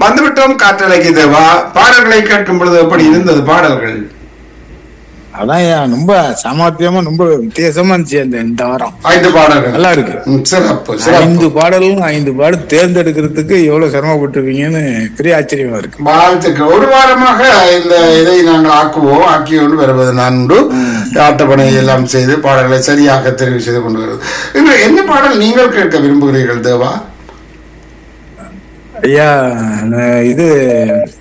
வந்துவிட்டோம் காற்றலைக்கு தேவா பாடல்களை கேட்கும் பொழுது எப்படி இருந்தது பாடல்கள் அதான் ஏன் ரொம்ப சாமர்த்தியமா ரொம்ப வித்தியாசமா இருந்துச்சு அந்த இந்த வாரம் ஐந்து பாடல்கள் நல்லா இருக்கு ம், சிறப்பு சிறப்பு ஐந்து பாடலும் ஐந்து பாடல் தேர்ந்தெடுக்கிறதுக்கு எவ்வளவு சிரமப்பட்டிருக்கீங்கன்னு பெரிய ஆச்சரியமா இருக்கு வாழ்த்துக்கள் ஒரு வாரமாக இந்த இதை நாங்கள் ஆக்குவோம் ஆக்கி கொண்டு வருவது நன்று ஆட்டப்பணி எல்லாம் செய்து பாடல்களை சரியாக தெரிவு செய்து கொண்டு வருவது இன்று என்ன பாடல் நீங்கள் கேட்க விரும்புகிறீர்கள் தேவா ஐயா நான் இது